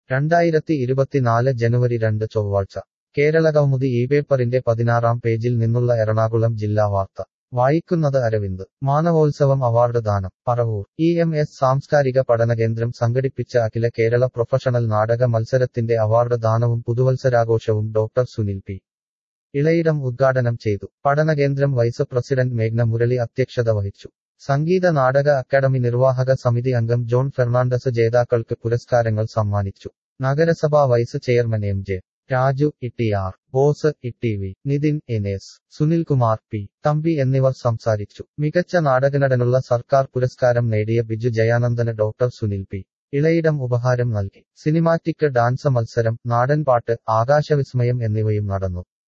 രണ്ടായിരത്തി ഇരുപത്തിനാല് ജനുവരി രണ്ട് ചൊവ്വാഴ്ച കേരളകൗമുദി ഈ പേപ്പറിന്റെ പതിനാറാം പേജിൽ നിന്നുള്ള എറണാകുളം ജില്ലാ വാർത്ത വായിക്കുന്നത് അരവിന്ദ് മാനവോത്സവം അവാർഡ് ദാനം പറവൂർ ഇ എം എസ് സാംസ്കാരിക പഠനകേന്ദ്രം സംഘടിപ്പിച്ച അഖില കേരള പ്രൊഫഷണൽ നാടക മത്സരത്തിന്റെ അവാർഡ് ദാനവും പുതുവത്സരാഘോഷവും ഡോക്ടർ സുനിൽ പി ഇളയിടം ഉദ്ഘാടനം ചെയ്തു പഠനകേന്ദ്രം വൈസ് പ്രസിഡന്റ് മേഘ്ന മുരളി അധ്യക്ഷത വഹിച്ചു സംഗീത നാടക അക്കാദമി നിർവാഹക സമിതി അംഗം ജോൺ ഫെർണാണ്ടസ് ജേതാക്കൾക്ക് പുരസ്കാരങ്ങൾ സമ്മാനിച്ചു നഗരസഭാ vice chairman M J Raju ഇട്ടിആർ Bose Itty V Nithin N S Sunilkumar P Thampi എന്നിവർ സംസാരിച്ചു മികച്ച നാടകനടനുള്ള സർക്കാർ പുരസ്കാരം നേടിയ ബിജു ജയാനന്ദന് ഡോക്ടർ സുനിൽ പി ഇളയിടം ഉപഹാരം നൽകി സിനിമാറ്റിക് ഡാൻസ് മത്സരം നാടൻ പാട്ട് ആകാശവിസ്മയം എന്നിവയും നടന്നു